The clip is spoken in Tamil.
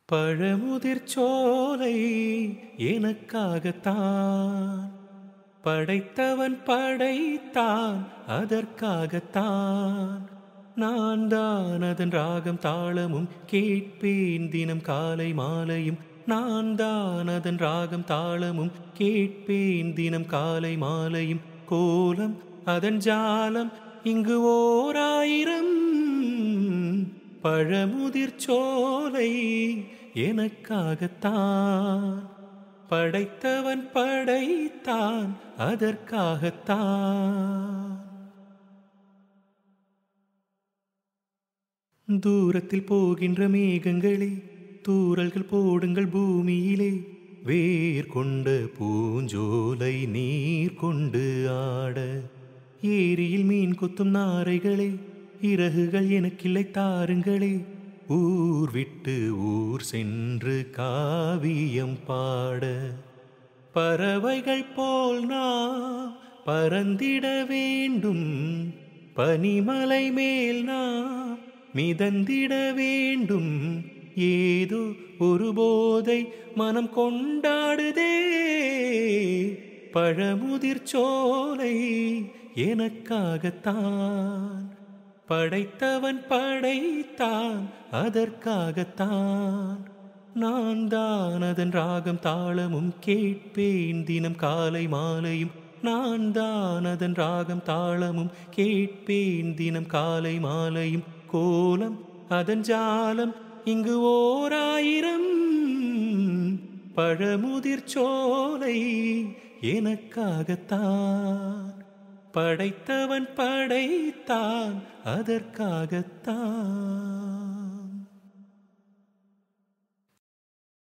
பழமுதிர் சோலை எனக்காகத்தான் படைத்தவன் படைத்தான் அதற்காகத்தான் நான் தான் அதன் ராகம் தாளமும் கேட்பேன் தினம் காலை மாலையும் நான் தான் அதன் ராகம் தாளமும் கேட்பேன் தினம் காலை மாலையும் கோலம் அதன் ஜாலம் இங்கு ஓர் ஆயிரம் பழமுதிர் சோலை எனக்காகத்தான் படைத்தவன் படைத்தான் அதற்காகத்தான் தூரத்தில் போகின்ற மேகங்களே தூறல்கள் போடுங்கள் பூமியிலே வேர் கொண்ட பூஞ்சோலை நீர் கொண்டு ஆட ஏரியில் மீன் கொத்தும் நாரைகளே இறகுகள் எனக்கில்லை தாருங்களே ஊர் விட்டு ஊர் சென்று காவியம் பாட பறவைகள் போல் நாம் பறந்திட வேண்டும் பனிமலை மேல் நாம் மிதந்திட வேண்டும் ஏதோ ஒரு போதை மனம் கொண்டாடுதே பழமுதிர் சோலை எனக்காகத்தான் படைத்தவன் படைத்தான் அதற்காகத்தான் நான் தான் அதன் ராகம் தாளமும் கேட்பேன் தினம் காலை மாலையும் நான் தான் அதன் ராகம் தாளமும் கேட்பேன் தினம் காலை மாலையும் கோலம் அதன் ஜாலம் இங்கு ஓர் ஆயிரம் பழமுதிர் சோலை எனக்காகத்தான் படைத்தவன் படைத்தான் அதற்காகத்தான்